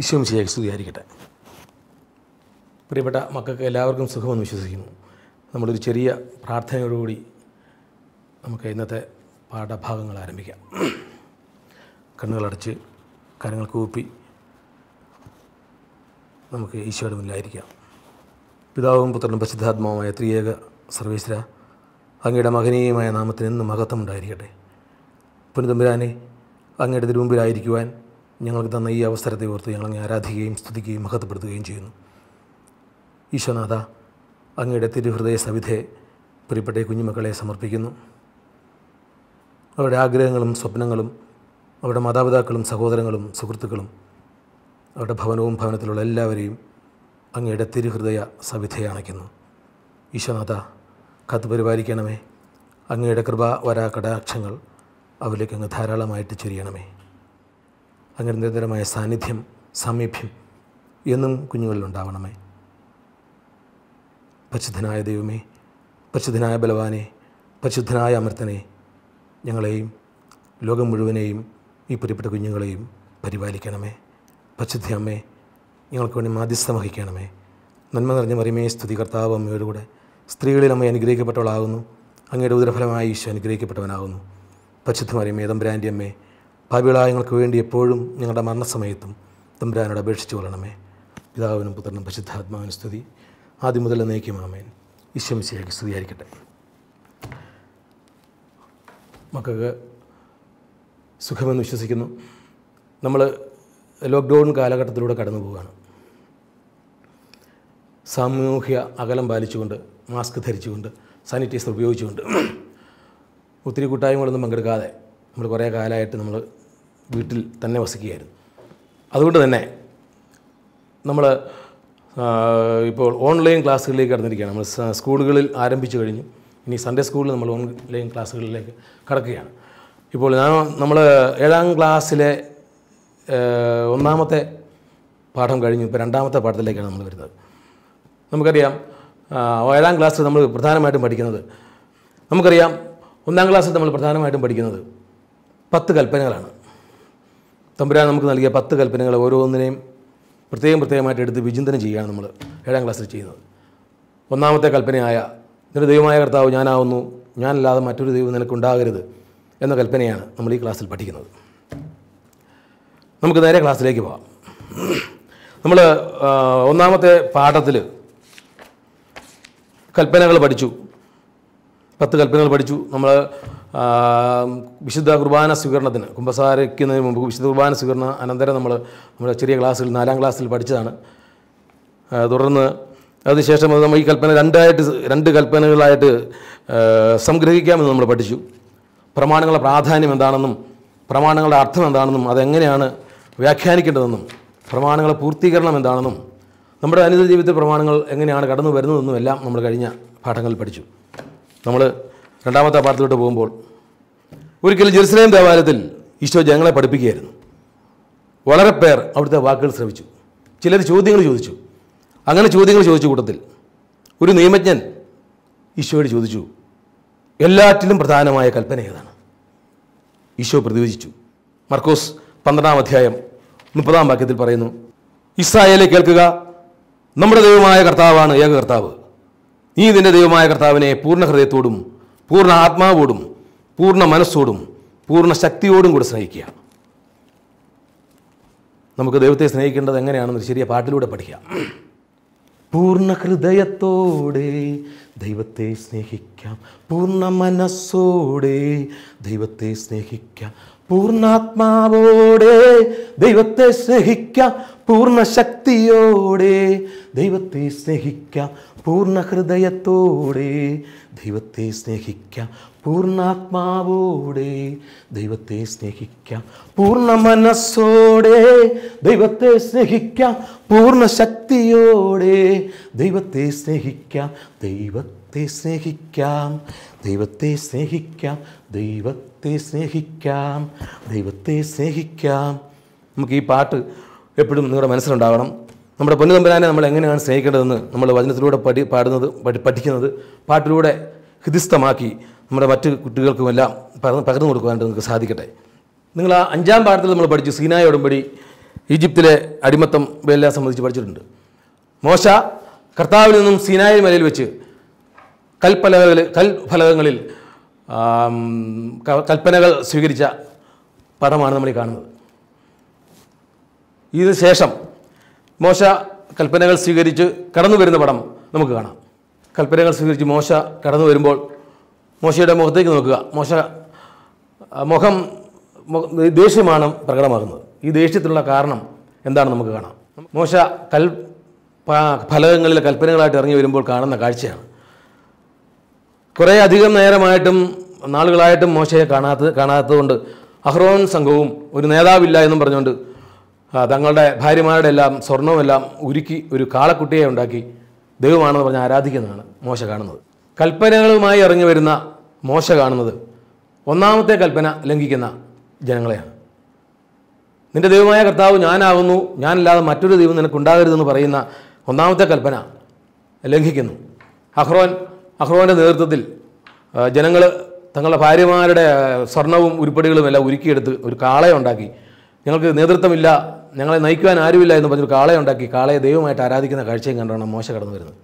ഈശോം ശരിയാക്കി സ്തുതിയായിരിക്കട്ടെ പ്രിയപ്പെട്ട മക്കൾക്ക് എല്ലാവർക്കും സുഖമെന്ന് വിശ്വസിക്കുന്നു നമ്മളൊരു ചെറിയ പ്രാർത്ഥനയോടുകൂടി നമുക്ക് ഇന്നത്തെ പാഠഭാഗങ്ങൾ ആരംഭിക്കാം കണ്ണുകളടച്ച് കരങ്ങൾ കൂപ്പി നമുക്ക് ഈശോയുടെ മുന്നിലായിരിക്കാം പിതാവും പുത്രനും പരിശുദ്ധാത്മാവുമായ ത്രിയേക സർവേശ്വര അങ്ങയുടെ മകനീയമായ നാമത്തിന് എന്നും മഹത്വം ഉണ്ടായിരിക്കട്ടെ പുനതമ്പുരാനെ അങ്ങയുടെ തിരുമുമ്പിലായിരിക്കുവാൻ ഞങ്ങൾക്ക് തന്ന ഈ അവസരത്തെ ഓർത്ത് ഞങ്ങൾ അങ്ങ് ആരാധിക്കുകയും സ്തുതിക്കുകയും മഹത്വപ്പെടുത്തുകയും ചെയ്യുന്നു ഈശോനാഥ അങ്ങയുടെ തിരുഹൃദയ സവിധയെ പ്രിയപ്പെട്ട ഈ കുഞ്ഞുമക്കളെ സമർപ്പിക്കുന്നു അവരുടെ ആഗ്രഹങ്ങളും സ്വപ്നങ്ങളും അവരുടെ മാതാപിതാക്കളും സഹോദരങ്ങളും സുഹൃത്തുക്കളും അവരുടെ ഭവനവും ഭവനത്തിലുള്ള എല്ലാവരെയും അങ്ങയുടെ തിരുഹൃദയ സവിധയെ അണയ്ക്കുന്നു ഈശോനാഥ കാത്തു പരിപാലിക്കണമേ അങ്ങയുടെ കൃപ വരാ കടാക്ഷങ്ങൾ അവരിലേക്ക് അങ്ങ് ധാരാളമായിട്ട് ചൊരിയണമേ അങ്ങയുടെ നിരന്തരമായ സാന്നിധ്യം സാമീപ്യം എന്നും കുഞ്ഞുങ്ങളിലുണ്ടാവണമേ പരിശുദ്ധനായ ദൈവമേ പരിശുദ്ധനായ ബലവാനെ പരിശുദ്ധനായ അമർത്തനെ ഞങ്ങളെയും ലോകം മുഴുവനെയും ഈ പ്രിയപ്പെട്ട കുഞ്ഞുങ്ങളെയും പരിപാലിക്കണമേ പരിശുദ്ധ അമ്മേ ഞങ്ങൾക്ക് വേണ്ടി മാധ്യസ്ഥം വഹിക്കണമേ നന്മ നിറഞ്ഞ മറിമേ സ്തുതി കർത്താവ് അമ്മയോട് കൂടെ സ്ത്രീകളിൽ അമ്മ അനുഗ്രഹിക്കപ്പെട്ടവളാകുന്നു അങ്ങയുടെ ഉദരഫലമായി ഈശോ അനുഗ്രഹിക്കപ്പെട്ടവനാകുന്നു പരിശുദ്ധ മറിയമേ തമ്പുരാൻ്റെ അമ്മേ ഭാവികളായ ഞങ്ങൾക്ക് വേണ്ടി എപ്പോഴും ഞങ്ങളുടെ മരണസമയത്തും തമ്പുരാനോട് അപേക്ഷിച്ചു കൊള്ളണമേ പിതാവിനും പുത്രനും പരിശുദ്ധാത്മാവിനും സ്തുതി ആദ്യം മുതൽ നയിക്കും ആമേൻ ഈശ്വമിശയ്ക്ക് സ്തുതിയായിരിക്കട്ടെ മക്കൾക്ക് സുഖമെന്ന് വിശ്വസിക്കുന്നു നമ്മൾ ലോക്ക്ഡൗൺ കാലഘട്ടത്തിലൂടെ കടന്നു പോവുകയാണ് സാമൂഹ്യ അകലം പാലിച്ചുകൊണ്ട് മാസ്ക് ധരിച്ചുകൊണ്ട് സാനിറ്റൈസർ ഉപയോഗിച്ചുകൊണ്ട് ഒത്തിരി കൂട്ടായ്മകളൊന്നും പങ്കെടുക്കാതെ നമ്മൾ കുറേ കാലമായിട്ട് നമ്മൾ വീട്ടിൽ തന്നെ വസിക്കുകയായിരുന്നു അതുകൊണ്ട് തന്നെ നമ്മൾ ഇപ്പോൾ ഓൺലൈൻ ക്ലാസ്സുകളിലേക്ക് കടന്നിരിക്കുകയാണ് നമ്മൾ സ- സ്കൂളുകളിൽ ആരംഭിച്ചു കഴിഞ്ഞു ഇനി സൺഡേ സ്കൂളിൽ നമ്മൾ ഓൺലൈൻ ക്ലാസ്സുകളിലേക്ക് കടക്കുകയാണ് ഇപ്പോൾ ഞാൻ നമ്മൾ ഏഴാം ക്ലാസ്സിലെ ഏഹ്, ഒന്നാമത്തെ പാഠം കഴിഞ്ഞു ഇപ്പോൾ രണ്ടാമത്തെ പാഠത്തിലേക്കാണ് നമ്മൾ വരുന്നത് നമുക്കറിയാം ആ, ഏഴാം ക്ലാസ്സിൽ നമ്മൾ പ്രധാനമായിട്ടും പഠിക്കുന്നത് നമുക്കറിയാം ഒന്നാം ക്ലാസ്സിൽ നമ്മൾ പ്രധാനമായിട്ടും പഠിക്കുന്നത് പത്ത് കൽപ്പനകളാണ് തമ്പുരാൻ നമുക്ക് നൽകിയ പത്ത് കൽപ്പനകൾ ഓരോന്നിനെയും പ്രത്യേകം പ്രത്യേകമായിട്ട് എടുത്ത് വിചിന്തനം ചെയ്യുകയാണ് നമ്മൾ ഏഴാം ക്ലാസ്സിൽ ചെയ്യുന്നത് ഒന്നാമത്തെ കൽപ്പനയായ നിന്റെ ദൈവമായ കർത്താവ് ഞാനാവുന്നു ഞാനല്ലാതെ മറ്റൊരു ദൈവം നിനക്കുണ്ടാകരുത് എന്ന കൽപ്പനയാണ് നമ്മൾ ഈ ക്ലാസ്സിൽ പഠിക്കുന്നത് നമുക്ക് നേരെ ക്ലാസ്സിലേക്ക് പോകാം നമ്മൾ ആ, ഒന്നാമത്തെ പാഠത്തിൽ കൽപ്പനകൾ പഠിച്ചു പത്ത് കൽപ്പനകൾ പഠിച്ചു നമ്മൾ ആ, വിശുദ്ധ കുർബാന സ്വീകരണത്തിന് കുമ്പസാരിക്കുന്നതിന് മുമ്പ് വിശുദ്ധ കുർബാന സ്വീകരണ അനന്തരം നമ്മൾ നമ്മുടെ ചെറിയ ക്ലാസ്സിൽ നാലാം ക്ലാസ്സിൽ പഠിച്ചതാണ് ആ, തുടർന്ന് അതിനുശേഷം അത് നമ്മൾ ഈ കൽപ്പന രണ്ടായിട്ട് സ് രണ്ട് കൽപ്പനകളായിട്ട് ആ, സംഗ്രഹിക്കാമെന്ന് നമ്മൾ പഠിച്ചു പ്രമാണങ്ങളുടെ പ്രാധാന്യം എന്താണെന്നും പ്രമാണങ്ങളുടെ അർത്ഥം എന്താണെന്നും അതെങ്ങനെയാണ് വ്യാഖ്യാനിക്കേണ്ടതെന്നും പ്രമാണങ്ങളുടെ പൂർത്തീകരണം എന്താണെന്നും നമ്മുടെ അനുദിന ജീവിതത്തിൽ പ്രമാണങ്ങൾ എങ്ങനെയാണ് കടന്നു വരുന്നതെന്നും എല്ലാം നമ്മൾ കഴിഞ്ഞ പാഠങ്ങളിൽ പഠിച്ചു നമ്മൾ രണ്ടാമത്തെ പാഠത്തിലോട്ട് പോകുമ്പോൾ ഒരിക്കൽ ജെറുസലേം ദേവാലയത്തിൽ ഈശോ ജനങ്ങളെ പഠിപ്പിക്കുകയായിരുന്നു വളരെ പേർ അവിടുത്തെ വാക്കുകൾ ശ്രമിച്ചു ചിലർ ചോദ്യങ്ങൾ ചോദിച്ചു അങ്ങനെ ചോദ്യങ്ങൾ ചോദിച്ച കൂട്ടത്തിൽ ഒരു നിയമജ്ഞൻ ഈശോയോട് ചോദിച്ചു എല്ലാറ്റിലും പ്രധാനമായ കൽപ്പന ഏതാണ് ഈശോ പ്രതിവചിച്ചു മർക്കോസ് പന്ത്രണ്ടാം അധ്യായം മുപ്പതാം വാക്യത്തിൽ പറയുന്നു ഇസ്രായേലെ കേൾക്കുക നമ്മുടെ ദൈവമായ കർത്താവാണ് ഏക കർത്താവ് നീ നിന്റെ ദൈവമായ കർത്താവിനെ പൂർണ്ണ ഹൃദയത്തോടും പൂർണ്ണ ആത്മാവോടും പൂർണ്ണ മനസ്സോടും പൂർണ്ണ ശക്തിയോടും കൂടെ സ്നേഹിക്കുക നമുക്ക് ദൈവത്തെ സ്നേഹിക്കേണ്ടത് എങ്ങനെയാണെന്ന് ഒരു ചെറിയ പാട്ടിലൂടെ പഠിക്കാം പൂർണ്ണ ഹൃദയത്തോടെ ദൈവത്തെ സ്നേഹിക്കാം പൂർണ്ണ മനസ്സോടെ ദൈവത്തെ സ്നേഹിക്കാം പൂർണ്ണാത്മാവോടെ ദൈവത്തെ സ്നേഹിക്കാം പൂർണ്ണ ശക്തിയോടെ ദൈവത്തെ സ്നേഹിക്കാം പൂർണ്ണ ഹൃദയത്തോടെ ദൈവത്തെ സ്നേഹിക്കാം പൂർണ്ണാത്മാവോടെ ദൈവത്തെ സ്നേഹിക്കാം പൂർണ്ണ മനസ്സോടെ ദൈവത്തെ സ്നേഹിക്കാം പൂർണ്ണ ശക്തിയോടെ ദൈവത്തെ സ്നേഹിക്കാം ദൈവത്തെ സ്നേഹിക്കാം ദൈവത്തെ സ്നേഹിക്കാം ദൈവത്തെ സ്നേഹിക്കാം ദൈവത്തെ സ്നേഹിക്കാം നമുക്ക് ഈ പാട്ട് എപ്പോഴും നിങ്ങളുടെ മനസ്സിലുണ്ടാവണം നമ്മുടെ പൊന്നുതമ്പരാനെ നമ്മൾ എങ്ങനെയാണ് സ്നേഹിക്കേണ്ടതെന്ന് നമ്മൾ വചനത്തിലൂടെ പഠി പാടുന്നത് പഠി പഠിക്കുന്നത് പാട്ടിലൂടെ ഹൃദിസ്ഥമാക്കി നമ്മുടെ മറ്റ് കുട്ടികൾക്കുമെല്ലാം പകർന്ന് പകർന്നു കൊടുക്കുവാനായിട്ട് നിങ്ങൾക്ക് സാധിക്കട്ടെ നിങ്ങൾ ആ അഞ്ചാം പാഠത്തിൽ നമ്മൾ പഠിച്ചു സീനായ ഉടമ്പടി ഈജിപ്തിലെ അടിമത്തം ഇവയെല്ലാം സംബന്ധിച്ച് പഠിച്ചിട്ടുണ്ട് മോശ കർത്താവിൽ നിന്നും സീനായി മലയിൽ വെച്ച് കൽപ്പലകളിൽ കൽഫലകങ്ങളിൽ ആം, ക- കൽപ്പനകൾ സ്വീകരിച്ച പടമാണ് നമ്മൾ ഈ കാണുന്നത് ഇതിന് ശേഷം മോശ കൽപ്പനകൾ സ്വീകരിച്ച് കടന്നു വരുന്ന പടം നമുക്ക് കാണാം കൽപ്പനകൾ സ്വീകരിച്ച് മോശ കടന്നു വരുമ്പോൾ മോശയുടെ മുഖത്തേക്ക് നോക്കുക മോശ ആ, മുഖം മു- ദേഷ്യമാണ് പ്രകടമാകുന്നത് ഈ ദേഷ്യത്തിനുള്ള കാരണം എന്താണ് നമുക്ക് കാണാം മോശ കൽ പ- ഫലകങ്ങളിലെ കൽപ്പനകളായിട്ട് ഇറങ്ങി വരുമ്പോൾ കാണുന്ന കാഴ്ചയാണ് കുറേ അധികം നേരമായിട്ടും നാളുകളായിട്ടും മോശയെ കാണാത്ത കാണാത്തതുകൊണ്ട് അഹ്റോൻ സംഘവും ഒരു നേതാവില്ല എന്നും പറഞ്ഞുകൊണ്ട് ആ, തങ്ങളുടെ ഭാര്യമാരുടെ എല്ലാം സ്വർണവുമെല്ലാം ഉരുക്കി ഒരു കാളക്കുട്ടിയെ ഉണ്ടാക്കി ദൈവമാണെന്ന് പറഞ്ഞ് ആരാധിക്കുന്നതാണ് മോശ കാണുന്നത് കൽപ്പനകളുമായി ഇറങ്ങി വരുന്ന മോശ കാണുന്നത് ഒന്നാമത്തെ കൽപ്പന ലംഘിക്കുന്ന ജനങ്ങളെയാണ് നിന്റെ ദൈവമായ കർത്താവ് ഞാനാകുന്നു ഞാനല്ലാതെ മറ്റൊരു ദൈവം നിനക്കുണ്ടാകരുതെന്ന് പറയുന്ന ഒന്നാമത്തെ കൽപ്പന ലംഘിക്കുന്നു അഹ്റോൻ അഹ്റോൻ്റെ നേതൃത്വത്തിൽ ജനങ്ങൾ തങ്ങളുടെ ഭാര്യമാരുടെ ആ, സ്വർണവും ഉരുപ്പടികളും എല്ലാം ഉരുക്കിയെടുത്ത് ഒരു കാളയെ ഉണ്ടാക്കി ഞങ്ങൾക്ക് നേതൃത്വമില്ല ഞങ്ങളെ നയിക്കുവാൻ ആരുമില്ല എന്ന് പറഞ്ഞൊരു കാളയെ ഉണ്ടാക്കി കാളയെ ദൈവമായിട്ട് ആരാധിക്കുന്ന കാഴ്ചയും കണ്ടാണ് മോശ കടന്നു വരുന്നത്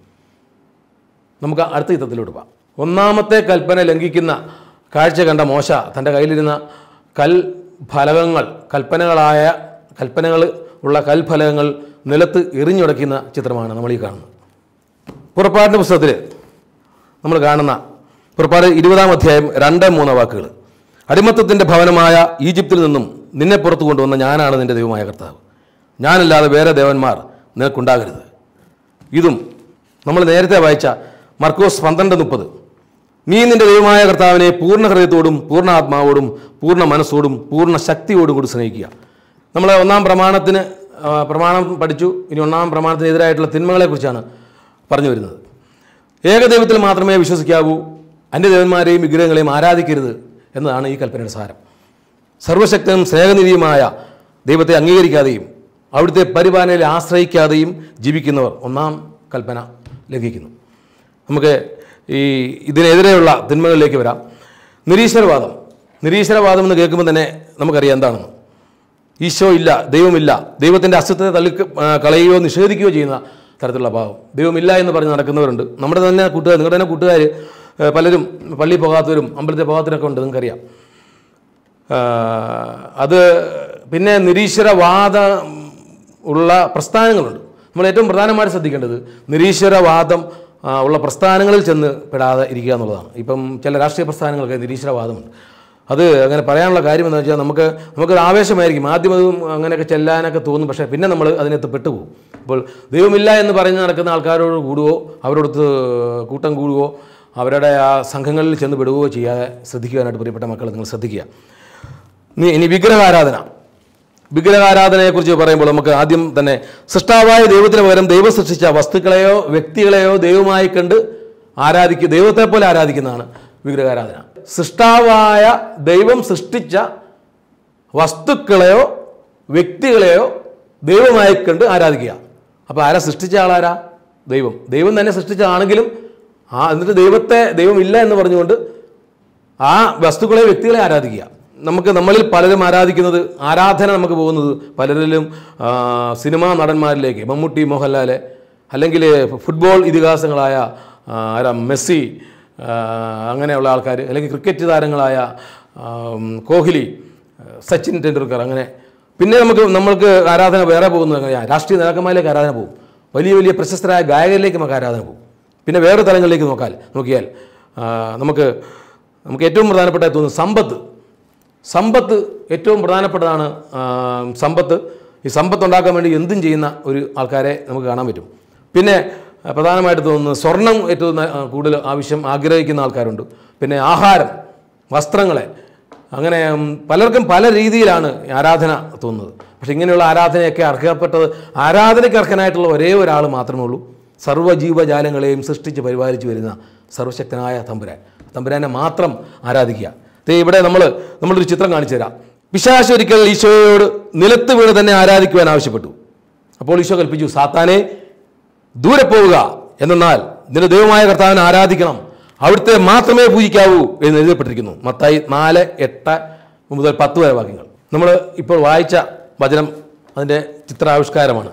നമുക്ക് അടുത്ത യുദ്ധത്തിലോട്ട് പോകാം ഒന്നാമത്തെ കൽപ്പന ലംഘിക്കുന്ന കാഴ്ച കണ്ട മോശ തൻ്റെ കയ്യിലിരുന്ന കൽ ഫലകങ്ങൾ കൽപ്പനകളായ കൽപ്പനകൾ ഉള്ള കൽഫലകങ്ങൾ നിലത്ത് എറിഞ്ഞുടയ്ക്കുന്ന ചിത്രമാണ് നമ്മൾ ഈ കാണുന്നത് പുറപ്പാടിൻ്റെ പുസ്തകത്തിൽ നമ്മൾ കാണുന്ന പുറപ്പാട് ഇരുപതാം അധ്യായം രണ്ട് മൂന്ന് വാക്കുകൾ അടിമത്തത്തിൻ്റെ ഭവനമായ ഈജിപ്തിൽ നിന്നും നിന്നെ പുറത്തു കൊണ്ടുവന്ന ഞാനാണ് നിന്റെ ദൈവമായ കർത്താവ് ഞാനല്ലാതെ വേറെ ദേവന്മാർ നിനക്കുണ്ടാകരുത് ഇതും നമ്മൾ നേരത്തെ വായിച്ച മർക്കോസ് പന്ത്രണ്ട് മുപ്പത് നീ നിന്റെ ദൈവമായ കർത്താവിനെ പൂർണ്ണ ഹൃദയത്തോടും പൂർണ്ണ ആത്മാവോടും പൂർണ്ണ മനസ്സോടും പൂർണ്ണ ശക്തിയോടും കൂടി സ്നേഹിക്കുക നമ്മൾ ഒന്നാം പ്രമാണത്തിന് ആ, പ്രമാണം പഠിച്ചു ഇനി ഒന്നാം പ്രമാണത്തിനെതിരായിട്ടുള്ള തിന്മകളെക്കുറിച്ചാണ് പറഞ്ഞു വരുന്നത് ഏകദൈവത്തിൽ മാത്രമേ വിശ്വസിക്കാവൂ അന്യദേവന്മാരെയും വിഗ്രഹങ്ങളെയും ആരാധിക്കരുത് എന്നതാണ് ഈ കൽപ്പനയുടെ സാരം സർവശക്തനും സ്നേഹനിധിയുമായ ദൈവത്തെ അംഗീകരിക്കാതെയും അവിടുത്തെ പരിപാലനയിൽ ആശ്രയിക്കാതെയും ജീവിക്കുന്നവർ ഒന്നാം കൽപ്പന ലംഘിക്കുന്നു നമുക്ക് ഈ ഇതിനെതിരെയുള്ള തിന്മകളിലേക്ക് വരാം നിരീശ്വരവാദം നിരീശ്വരവാദം എന്ന് കേൾക്കുമ്പോൾ തന്നെ നമുക്കറിയാം എന്താണെന്ന് ഈശോ ഇല്ല ദൈവമില്ല ദൈവത്തിൻ്റെ അസ്തിത്വത്തെ തള്ളി ആ, കളയുകയോ നിഷേധിക്കുകയോ ചെയ്യുന്ന തരത്തിലുള്ള ഭാവം ദൈവമില്ല എന്ന് പറഞ്ഞ് നടക്കുന്നവരുണ്ട് നമ്മുടെ തന്നെ കൂട്ടുകാർ നിങ്ങളുടെ തന്നെ കൂട്ടുകാർ ഏ, പലരും പള്ളിയിൽ പോകാത്തവരും അമ്പലത്തിൽ പോകാത്തവരൊക്കെ ഉണ്ട് നിങ്ങൾക്കറിയാം ആ, അത് പിന്നെ നിരീശ്വരവാദ ഉള്ള പ്രസ്ഥാനങ്ങളുണ്ട് നമ്മൾ ഏറ്റവും പ്രധാനമായിട്ട് ശ്രദ്ധിക്കേണ്ടത് നിരീശ്വരവാദം ആ, ഉള്ള പ്രസ്ഥാനങ്ങളിൽ ചെന്ന് പെടാതെ ഇരിക്കുക എന്നുള്ളതാണ് ഇപ്പം ചില രാഷ്ട്രീയ പ്രസ്ഥാനങ്ങൾക്ക് നിരീശ്വരവാദമുണ്ട് അത് അങ്ങനെ പറയാനുള്ള കാര്യം എന്ന് വെച്ചാൽ നമുക്ക് നമുക്കൊരു ആവേശമായിരിക്കും ആദ്യം അതും അങ്ങനെയൊക്കെ ചെല്ലാനൊക്കെ തോന്നും പക്ഷേ പിന്നെ നമ്മൾ അതിനകത്ത് പെട്ടുപോകും അപ്പോൾ ദൈവമില്ല എന്ന് പറഞ്ഞ് നടക്കുന്ന ആൾക്കാരോട് കൂടുവോ അവരോടൊത്ത് കൂട്ടം കൂടുവോ അവരുടെ ആ സംഘങ്ങളിൽ ചെന്ന് പെടുകയോ ചെയ്യാതെ ശ്രദ്ധിക്കുവാനായിട്ട് പ്രിയപ്പെട്ട മക്കൾ നിങ്ങൾ ശ്രദ്ധിക്കുക ഇനി ഇനി വിഗ്രഹാരാധന വിഗ്രഹാരാധനയെക്കുറിച്ച് പറയുമ്പോൾ നമുക്ക് ആദ്യം തന്നെ സൃഷ്ടാവായ ദൈവത്തിന് പകരം ദൈവം സൃഷ്ടിച്ച വസ്തുക്കളെയോ വ്യക്തികളെയോ ദൈവമായി കണ്ട് ആരാധിക്കുക ദൈവത്തെ പോലെ ആരാധിക്കുന്നതാണ് വിഗ്രഹാരാധന സൃഷ്ടാവായ ദൈവം സൃഷ്ടിച്ച വസ്തുക്കളെയോ വ്യക്തികളെയോ ദൈവമായി കണ്ട് ആരാധിക്കുക അപ്പോൾ ആരാ സൃഷ്ടിച്ച ആളാരാ ദൈവം ദൈവം തന്നെ സൃഷ്ടിച്ചതാണെങ്കിലും ആ എന്നിട്ട് ദൈവത്തെ ദൈവമില്ല എന്ന് പറഞ്ഞുകൊണ്ട് ആ വസ്തുക്കളെ വ്യക്തികളെ ആരാധിക്കുക നമുക്ക് നമ്മളിൽ പലരും ആരാധിക്കുന്നത് ആരാധന നമുക്ക് പോകുന്നത് പലരിലും ആ, സിനിമാ നടന്മാരിലേക്ക് മമ്മൂട്ടി മോഹൻലാല് അല്ലെങ്കിൽ ഫുട്ബോൾ ഇതിഹാസങ്ങളായ ആ, ആരാ മെസ്സി ആ, അങ്ങനെയുള്ള ആൾക്കാർ അല്ലെങ്കിൽ ക്രിക്കറ്റ് താരങ്ങളായ ആ, ഉം, കോഹ്ലി സച്ചിൻ ടെണ്ടുൽക്കർ അങ്ങനെ പിന്നെ നമുക്ക് നമ്മൾക്ക് ആരാധന വേറെ പോകുന്നത് എങ്ങനെയാണ് രാഷ്ട്രീയ നേതാക്കന്മാരിലേക്ക് ആരാധന പോകും വലിയ വലിയ പ്രശസ്തരായ ഗായകരിലേക്ക് നമുക്ക് ആരാധന പോകും പിന്നെ വേറെ തലങ്ങളിലേക്ക് നോക്കാൽ നോക്കിയാൽ ആ, നമുക്ക് നമുക്ക് ഏറ്റവും പ്രധാനപ്പെട്ട തോന്നുന്നു സമ്പത്ത് സമ്പത്ത് ഏറ്റവും പ്രധാനപ്പെട്ടതാണ് ആ, സമ്പത്ത് ഈ സമ്പത്ത് ഉണ്ടാക്കാൻ വേണ്ടി എന്തും ചെയ്യുന്ന ഒരു ആൾക്കാരെ നമുക്ക് കാണാൻ പറ്റും പിന്നെ ആ, പ്രധാനമായിട്ട് തോന്നുന്നത് സ്വർണം ഏറ്റവും ന- ആ, കൂടുതൽ ആവശ്യം ആഗ്രഹിക്കുന്ന ആൾക്കാരുണ്ട് പിന്നെ ആഹാരം വസ്ത്രങ്ങളെ അങ്ങനെ ഉം, പലർക്കും പല രീതിയിലാണ് ഈ ആരാധന തോന്നുന്നത് പക്ഷേ ഇങ്ങനെയുള്ള ആരാധനയൊക്കെ അർഹപ്പെട്ടത് ആരാധനയ്ക്ക് അർഹനായിട്ടുള്ള ഒരേ ഒരാൾ മാത്രമേ ഉള്ളൂ സർവ്വജീവജാലങ്ങളെയും സൃഷ്ടിച്ച് പരിപാലിച്ചു വരുന്ന സർവശക്തനായ തമ്പുരാൻ തമ്പുരാനെ മാത്രം ആരാധിക്കുക ദേ ഇവിടെ നമ്മൾ നമ്മളൊരു ചിത്രം കാണിച്ചു തരാം പിശാശ് ഒരിക്കൽ ഈശോയോട് നിലത്ത് വീണ് തന്നെ ആരാധിക്കുവാൻ ആവശ്യപ്പെട്ടു അപ്പോൾ ഈശോ കൽപ്പിച്ചു സാത്താനെ ദൂരെ പോവുക എന്നാൽ നിന്റെ ദൈവമായ കർത്താവിനെ ആരാധിക്കണം അവിടുത്തെ മാത്രമേ പൂജിക്കാവൂ എന്ന് എഴുതപ്പെട്ടിരിക്കുന്നു മത്തായി നാല് എട്ട് മുതൽ പത്ത് വരെ വാക്യങ്ങൾ നമ്മൾ ഇപ്പോൾ വായിച്ച വചനം അതിൻ്റെ ചിത്രാവിഷ്കാരമാണ്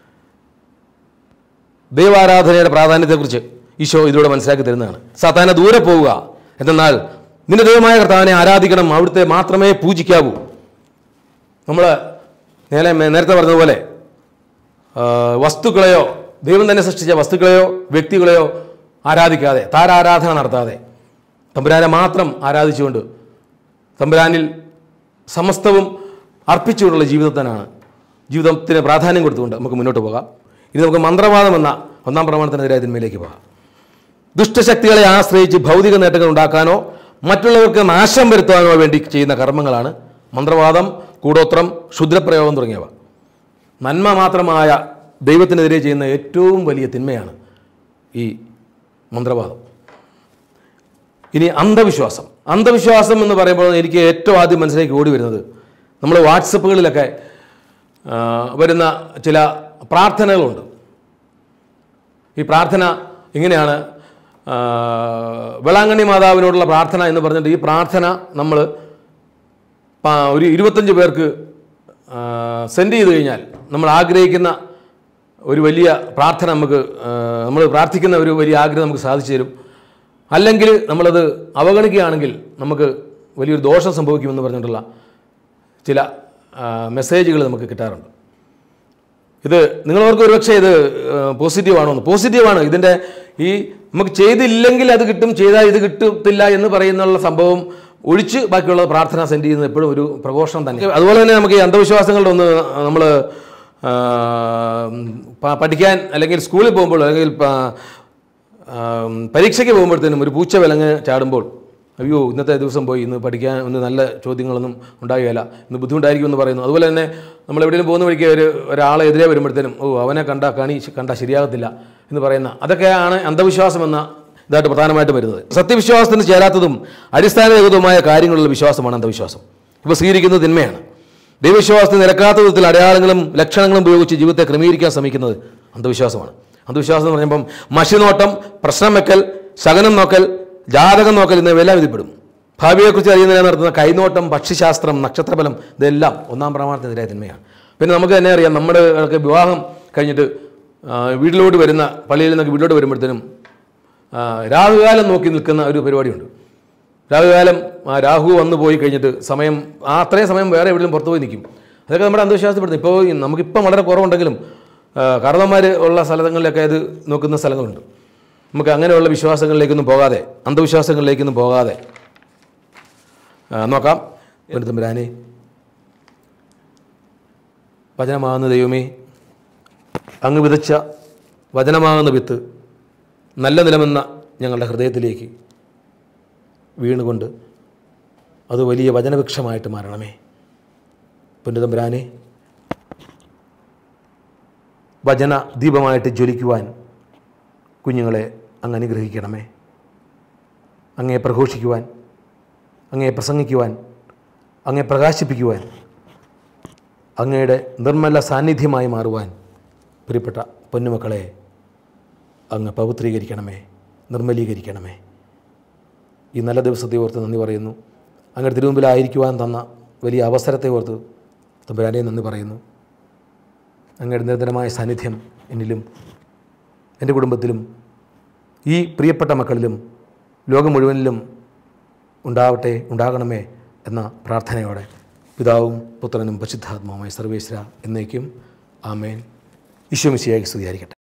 ദൈവാരാധനയുടെ പ്രാധാന്യത്തെക്കുറിച്ച് ഈശോ ഇതിലൂടെ മനസ്സിലാക്കി തരുന്നതാണ് സാത്താനെ ദൂരെ പോവുക എന്നാൽ നിന്റെ ദൈവമായ കർത്താവിനെ ആരാധിക്കണം അവിടുത്തെ മാത്രമേ പൂജിക്കാവൂ നമ്മൾ നേരെ നേരത്തെ പറഞ്ഞതുപോലെ ആ, വസ്തുക്കളെയോ ദൈവം തന്നെ സൃഷ്ടിച്ച വസ്തുക്കളെയോ വ്യക്തികളെയോ ആരാധിക്കാതെ താരാരാധന നടത്താതെ തമ്പുരാനെ മാത്രം ആരാധിച്ചുകൊണ്ട് തമ്പുരാനിൽ സമസ്തവും അർപ്പിച്ചുകൊണ്ടുള്ള ജീവിതത്തിനാണ് ജീവിതത്തിന് പ്രാധാന്യം കൊടുത്തുകൊണ്ട് നമുക്ക് മുന്നോട്ട് പോകാം ഇനി നമുക്ക് മന്ത്രവാദം എന്ന ഒന്നാം പ്രമാണത്തിനെതിരെ തിന്മയിലേക്ക് പോകാം ദുഷ്ടശക്തികളെ ആശ്രയിച്ച് ഭൗതിക നേട്ടങ്ങൾ ഉണ്ടാക്കാനോ മറ്റുള്ളവർക്ക് നാശം വരുത്താനോ വേണ്ടി ചെയ്യുന്ന കർമ്മങ്ങളാണ് മന്ത്രവാദം കൂടോത്രം ക്ഷുദ്രപ്രയോഗം തുടങ്ങിയവ നന്മ മാത്രമായ ദൈവത്തിനെതിരെ ചെയ്യുന്ന ഏറ്റവും വലിയ തിന്മയാണ് ഈ മന്ത്രവാദം ഇനി അന്ധവിശ്വാസം അന്ധവിശ്വാസം എന്ന് പറയുമ്പോൾ എനിക്ക് ഏറ്റവും ആദ്യം മനസ്സിലേക്ക് ഓടി വരുന്നത് നമ്മൾ വാട്സപ്പുകളിലൊക്കെ ആ, വരുന്ന ചില പ്രാർത്ഥനകളുണ്ട് ഈ പ്രാർത്ഥന ഇങ്ങനെയാണ് ആ, വേളാങ്കണ്ണി മാതാവിനോടുള്ള പ്രാർത്ഥന എന്ന് പറഞ്ഞിട്ട് ഈ പ്രാർത്ഥന നമ്മൾ ഒരു ഇരുപത്തഞ്ച് പേർക്ക് സെൻഡ് ചെയ്ത് കഴിഞ്ഞാൽ നമ്മൾ ആഗ്രഹിക്കുന്ന ഒരു വലിയ പ്രാർത്ഥന നമുക്ക് നമ്മൾ പ്രാർത്ഥിക്കുന്ന ഒരു വലിയ ആഗ്രഹം നമുക്ക് സാധിച്ചു തരും അല്ലെങ്കിൽ നമ്മളത് അവഗണിക്കുകയാണെങ്കിൽ നമുക്ക് വലിയൊരു ദോഷം സംഭവിക്കുമെന്ന് പറഞ്ഞിട്ടുള്ള ചില മെസ്സേജുകൾ നമുക്ക് കിട്ടാറുണ്ട് ഇത് നിങ്ങളവർക്ക് ഒരുപക്ഷെ ഇത് പോസിറ്റീവ് ആണോ എന്ന് പോസിറ്റീവാണ് ഇതിൻ്റെ ഈ നമുക്ക് ചെയ്തില്ലെങ്കിൽ അത് കിട്ടും ചെയ്താൽ ഇത് കിട്ടത്തില്ല എന്ന് പറയുന്നുള്ള സംഭവം ഒഴിച്ച് ബാക്കിയുള്ള പ്രാർത്ഥന സെൻഡ് ചെയ്യുന്നത് എപ്പോഴും ഒരു പ്രഘോഷണം തന്നെ അതുപോലെ തന്നെ നമുക്ക് ഈ അന്ധവിശ്വാസങ്ങളുടെ ഒന്ന് നമ്മൾ പഠിക്കാൻ അല്ലെങ്കിൽ സ്കൂളിൽ പോകുമ്പോൾ അല്ലെങ്കിൽ പ- ആം, പരീക്ഷയ്ക്ക് പോകുമ്പോഴത്തേനും ഒരു പൂച്ച വിലങ്ങ് ചാടുമ്പോൾ അയ്യോ ഇന്നത്തെ ദിവസം പോയി ഇന്ന് പഠിക്കാൻ ഇന്ന് നല്ല ചോദ്യങ്ങളൊന്നും ഉണ്ടാകുകയില്ല ഇന്ന് ബുദ്ധിമുട്ടായിരിക്കും എന്ന് പറയുന്നു അതുപോലെ തന്നെ നമ്മൾ എവിടെയെങ്കിലും പോകുന്ന വഴിക്ക് ഒരു ഒരാളെ എതിരെ വരുമ്പോഴത്തേനും ഓ അവനെ കണ്ട കണി കണ്ട ശരിയാകത്തില്ല എന്ന് പറയുന്ന അതൊക്കെയാണ് അന്ധവിശ്വാസം എന്ന ഇതായിട്ട് പ്രധാനമായിട്ട് വരുന്നത് സത്യവിശ്വാസത്തിന് ചേരാത്തതും അടിസ്ഥാനരഹിതവുമായ കാര്യങ്ങളുള്ള വിശ്വാസമാണ് അന്ധവിശ്വാസം ഇവ സ്വീകരിക്കുന്നത് തിന്മയാണ് ദൈവവിശ്വാസത്തിന് നിരക്കാത്ത വിധത്തിൽ അടയാളങ്ങളും ലക്ഷണങ്ങളും ഉപയോഗിച്ച് ജീവിതത്തെ ക്രമീകരിക്കാൻ ശ്രമിക്കുന്നത് അന്ധവിശ്വാസമാണ് അന്ധവിശ്വാസം എന്ന് പറയുമ്പം മഷിനോട്ടം പ്രശ്നം വെക്കൽ ശകനം നോക്കൽ ജാതകം നോക്കൽ എന്നിവയെല്ലാം ഇതിൽപ്പെടും ഭാവിയെക്കുറിച്ച് അറിയുന്നതിനെ നടത്തുന്ന കൈനോട്ടം പക്ഷിശാസ്ത്രം നക്ഷത്രഫലം ഇതെല്ലാം ഒന്നാം പ്രമാണത്തിനെതിരായ തിന്മയാണ് പിന്നെ നമുക്ക് തന്നെ അറിയാം നമ്മുടെ ഒക്കെ വിവാഹം കഴിഞ്ഞിട്ട് ആ, വീട്ടിലോട്ട് വരുന്ന പള്ളിയിൽ നിന്നൊക്കെ വീട്ടിലോട്ട് വരുമ്പോഴത്തേനും ആ, രാഹുകാലം നോക്കി നിൽക്കുന്ന ഒരു പരിപാടിയുണ്ട് രാഹുകാലം ആ രാഹു വന്നു പോയി കഴിഞ്ഞിട്ട് സമയം ആ അത്രയും സമയം വേറെ എവിടെയും പുറത്തു പോയി നിൽക്കും അതൊക്കെ നമ്മുടെ അന്ധവിശ്വാസപ്പെടുന്നു ഇപ്പോൾ ഈ നമുക്കിപ്പം വളരെ കുറവുണ്ടെങ്കിലും കാരണവന്മാർ ഉള്ള സ്ഥലങ്ങളിലൊക്കെ ഇത് നോക്കുന്ന സ്ഥലങ്ങളുണ്ട് നമുക്ക് അങ്ങനെയുള്ള വിശ്വാസങ്ങളിലേക്കൊന്നും പോകാതെ അന്ധവിശ്വാസങ്ങളിലേക്കൊന്നും പോകാതെ ആ, നോക്കാം തമ്പുരാനെ വചനമാകുന്ന ദൈവമേ അങ്ങ് വിതച്ച വചനമാകുന്ന വിത്ത് നല്ല നിലമെന്ന ഞങ്ങളുടെ ഹൃദയത്തിലേക്ക് വീണുകൊണ്ട് അത് വലിയ വചനവൃക്ഷമായിട്ട് മാറണമേ പുണ്യതമ്പുരാനെ വചന ദീപമായിട്ട് ജ്വലിക്കുവാൻ കുഞ്ഞുങ്ങളെ അങ്ങ് അനുഗ്രഹിക്കണമേ അങ്ങയെ പ്രഘോഷിക്കുവാൻ അങ്ങയെ പ്രസംഗിക്കുവാൻ അങ്ങയെ പ്രകാശിപ്പിക്കുവാൻ അങ്ങയുടെ നിർമ്മല സാന്നിധ്യമായി മാറുവാൻ പ്രിയപ്പെട്ട പൊന്നുമക്കളെ അങ്ങ് പവിത്രീകരിക്കണമേ നിർമ്മലീകരിക്കണമേ ഈ നല്ല ദിവസത്തെ ഓർത്ത് നന്ദി പറയുന്നു അങ്ങയുടെ തിരുമുമ്പിലായിരിക്കുവാൻ തന്ന വലിയ അവസരത്തെ ഓർത്ത് തമ്പുരാനെ നന്ദി പറയുന്നു അങ്ങയുടെ നിരന്തരമായ സാന്നിധ്യം എന്നിലും എൻ്റെ കുടുംബത്തിലും ഈ പ്രിയപ്പെട്ട മക്കളിലും ലോകം മുഴുവനിലും ഉണ്ടാവട്ടെ ഉണ്ടാകണമേ എന്ന പ്രാർത്ഥനയോടെ പിതാവും പുത്രനും പരിശുദ്ധാത്മാവുമായ സർവേശ്വര എന്നേക്കും ആമേൻ ഈശോ മിശിയായി സ്തുതിയായിരിക്കട്ടെ